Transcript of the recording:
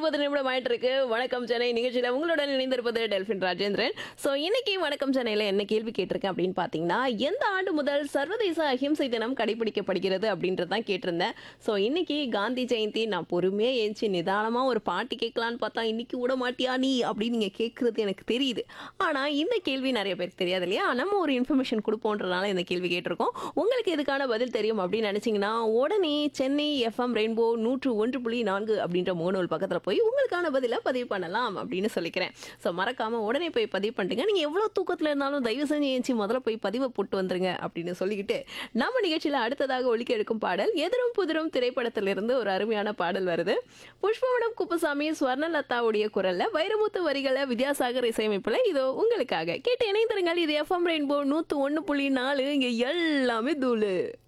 இருபது நிமிடம் ஆயிட்டு இருக்கு வணக்கம் சென்னை நிகழ்ச்சியில உங்களுடன் இணைந்திருப்பது டெல்பின் ராஜேந்திரன் ஸோ இன்னைக்கு வணக்கம் சென்னையில என்ன கேள்வி கேட்டிருக்கேன் அப்படின்னு பார்த்தீங்கன்னா எந்த ஆண்டு முதல் சர்வதேச அஹிம்சை தினம் கடைபிடிக்கப்படுகிறது அப்படின்றது தான் கேட்டிருந்தேன் ஸோ இன்னைக்கு காந்தி ஜெயந்தி நான் பொறுமையாக ஏஞ்சி நிதானமாக ஒரு பாட்டு கேட்கலான்னு பார்த்தா இன்னைக்கு விட மாட்டியா நீ அப்படின்னு நீங்கள் கேட்குறது எனக்கு தெரியுது ஆனால் இந்த கேள்வி நிறைய பேருக்கு தெரியாது இல்லையா நம்ம ஒரு இன்ஃபர்மேஷன் கொடுப்போன்றனால இந்த கேள்வி கேட்டிருக்கோம் உங்களுக்கு இதுக்கான பதில் தெரியும் அப்படின்னு நினச்சிங்கன்னா உடனே சென்னை எஃப்எம் ரெயின்போ நூற்று ஒன்று புள்ளி நான்கு அப்படின்ற முகநூல் பக்கத்தில் போய் உங்களுக்கான பதிலை பதிவு பண்ணலாம் அப்படின்னு சொல்லிக்கிறேன் ஸோ மறக்காமல் உடனே போய் பதிவு பண்ணுங்க நீங்கள் எவ்வளோ தூக்கத்தில் இருந்தாலும் தயவு செஞ்சு ஏஞ்சி முதல்ல போய் பதிவை போட்டு வந்துருங்க அப்படின்னு சொல்லிக்கிட்டு நம்ம நிகழ்ச்சியில் அடுத்ததாக ஒலிக்க எடுக்கும் பாடல் எதிரும் புதிரும் திரைப்படத்திலிருந்து ஒரு அருமையான பாடல் வருது புஷ்பவனம் குப்புசாமி ஸ்வர்ணலதாவுடைய குரல்ல வைரமுத்து வரிகளை வித்யாசாகர் இசையமைப்பில் இதோ உங்களுக்காக கேட்டு இணைந்திருங்கள் இது எஃப்எம் ரெயின்போ நூற்று ஒன்று புள்ளி நாலு இங்கே எல்லாமே தூளு